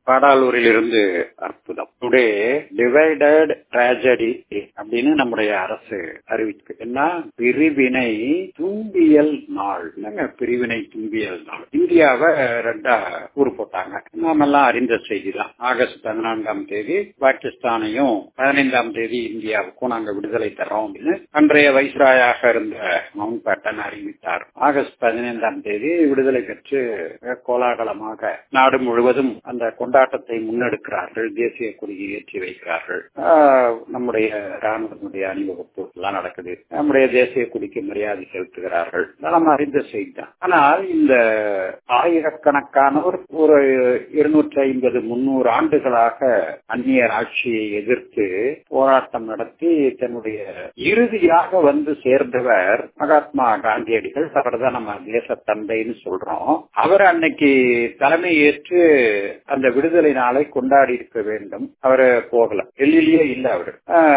பாடாலூரில் இருந்து அற்புதம் today divided tragedy அப்படின்னு நம்முடைய அரசு அறிவிக்கு என்ன பிரிவினை தும்பியல் நாள் என்னங்க பிரிவினை தும்பியல் நாள் இந்தியாவை ரெண்டா ஊர் போட்டாங்க நாம எல்லாம் அறிந்த செய்தி தான் ஆகஸ்ட் பதினான்காம் தேதி பாகிஸ்தானையும் பதினைந்தாம் தேதி இந்தியாவுக்கும் நாங்க விடுதலை தரோம் அப்படின்னு அன்றைய வைஸ்ராயாக இருந்த மவுண்ட் பேட்டன் அறிவித்தார் ஆகஸ்ட் பதினைந்தாம் தேதி விடுதலை பெற்று கோலாகலமாக நாடு முழுவதும் அந்த கொண்டாட்டத்தை முன்னெடுக்கிறார்கள் தேசிய கொடியை ஏற்றி வைக்கிறார்கள் நம்முடைய ராணுவத்தினுடைய அணிவகுப்பு எல்லாம் நடக்குது நம்முடைய தேசிய கொடிக்கு மரியாதை செலுத்துகிறார்கள் நம்ம அறிந்த செய்தி தான் ஆனால் இந்த ஆயிரக்கணக்கானோர் ஒரு இருநூற்றி ஐம்பது முன்னூறு ஆண்டுகளாக அந்நியர் ஆட்சியை எதிர்த்து போராட்டம் நடத்தி தன்னுடைய இறுதியாக வந்து சேர்ந்தவர் மகாத்மா காந்தியடிகள் அவர் தான் நம்ம தேச தந்தைன்னு சொல்றோம் அவர் அன்னைக்கு தலைமை ஏற்று அந்த விடுதலை நாளை கொண்டாடி இருக்க வேண்டும் அவரு போகல டெல்லியிலேயே இல்ல அவரு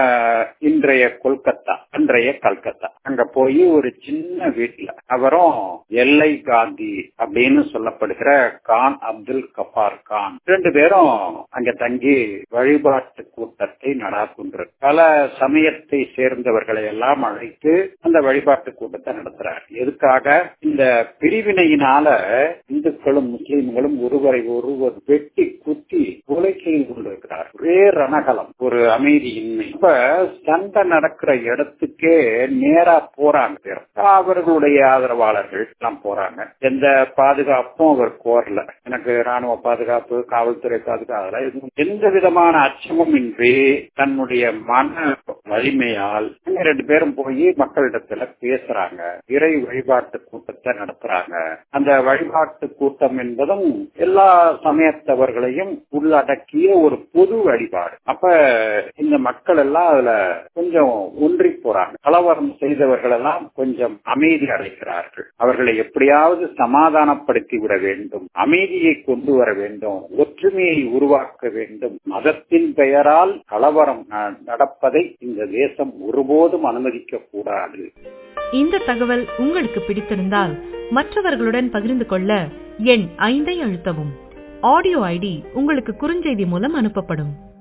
இன்றைய கொல்கத்தா அன்றைய கல்கத்தா அங்க போய் ஒரு சின்ன வீட்டுல அவரும் எல்லை காந்தி அப்படின்னு சொல்லப்படுகிற கான் அப்துல் கபார் கான் ரெண்டு பேரும் அங்க தங்கி வழிபாட்டு கூட்டத்தை நடாத்துன்ற பல சமயத்தை சேர்ந்தவர்களை எல்லாம் அழைத்து அந்த வழிபாட்டு கூட்டத்தை நடத்துறார் எதுக்காக இந்த பிரிவினையினால இந்துக்களும் முஸ்லிம்களும் ஒருவரை ஒருவர் வெட்டி குத்தி கொலை செய்து கொண்டிருக்கிறார் ஒரே ரணகலம் ஒரு அமைதியின்மை இப்ப சண்டை நடக்கிற இடத்துக்கே நேரா போறாங்க அவர்களுடைய ஆதரவாளர்கள் எல்லாம் போறாங்க எந்த பாதுகாப்பும் அவர் கோரல எனக்கு ராணுவ பாதுகாப்பு காவல்துறை பாதுகாப்பு எந்த விதமான அச்சமும் இன்றி தன்னுடைய மன வலிமையால் ரெண்டு பேரும் போய் மக்களிடத்துல பேசுறாங்க இறை வழிபாட்டு கூட்டத்தை நடத்துறாங்க அந்த வழிபாட்டு கூட்டம் என்பதும் எல்லா சமயத்தவர்களையும் உள்ளடக்கிய ஒரு பொது வழிபாடு அப்ப இந்த மக்கள் எல்லாம் அதுல கொஞ்சம் ஒன்றி போறாங்க கலவரம் செய்தவர்கள் எல்லாம் கொஞ்சம் அமைதி அடைகிறார்கள் அவர்களை எப்படியாவது சமாதானப்படுத்தி விட வேண்டும் அமைதியை கொண்டு வர வேண்டும் ஒற்றுமையை உருவாக்க வேண்டும் மதத்தின் பெயரால் கலவரம் நடப்பதை இந்த தேசம் ஒருபோதும் அனுமதிக்க கூடாது இந்த தகவல் உங்களுக்கு பிடித்திருந்தால் மற்றவர்களுடன் பகிர்ந்து கொள்ள எண் ஐந்தை அழுத்தவும் ஆடியோ ஐடி உங்களுக்கு குறுஞ்செய்தி மூலம் அனுப்பப்படும்